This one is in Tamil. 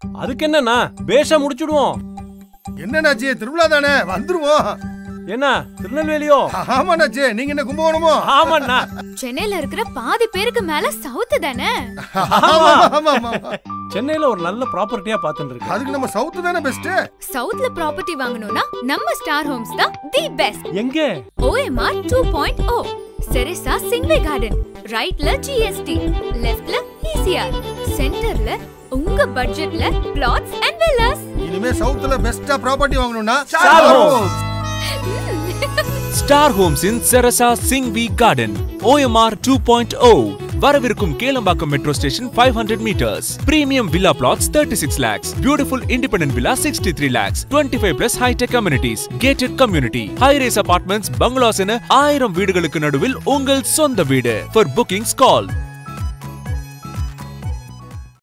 அதுக்கு என்னண்ணா பேஷா முடிச்சுடுவோம் என்னண்ணாச்சி திருவிழா தானே வந்துருவோம் என்ன திருநெல்வேலியோ ஆமாண்ணாச்சி நீங்க என்ன கும்பகோணமோ ஆமாண்ணா சென்னையில இருக்கிற பாதி பேருக்கு மேல சவுத் தானே ஆமா ஆமா ஆமா சென்னையில ஒரு நல்ல ப்ராப்பர்ட்டியா பாத்துட்டு இருக்கு அதுக்கு நம்ம சவுத் தானே பெஸ்ட் சவுத்ல ப்ராப்பர்ட்டி வாங்கணும்னா நம்ம ஸ்டார் ஹோம்ஸ் தான் தி பெஸ்ட் எங்க OMR 2.0 செரிசா சிங்வே கார்டன் ரைட்ல ஜிஎஸ்டி லெஃப்ட்ல இசிஆர் சென்டர்ல உங்க பட்ஜெட்ல பிளாட்ஸ் அண்ட் villas இனிமே சவுத்ல பெஸ்டா ப்ராப்பர்ட்டி வாங்கணும்னா Star Homes. ஸ்டார் ஹோம்ஸின் செரசா சிங்வி garden OMR two point o வரவிருக்கும் Kelambakkam metro station five hundred meters premium villa plots thirty six lakhs beautiful independent villa sixty three lakhs twenty five plus high tech communities gated community high rise apartments bungalows என ஆயிரம் வீடுகளுக்கு நடுவில் உங்கள் சொந்த வீடு ஃபார் புக்கிங்ஸ் கால்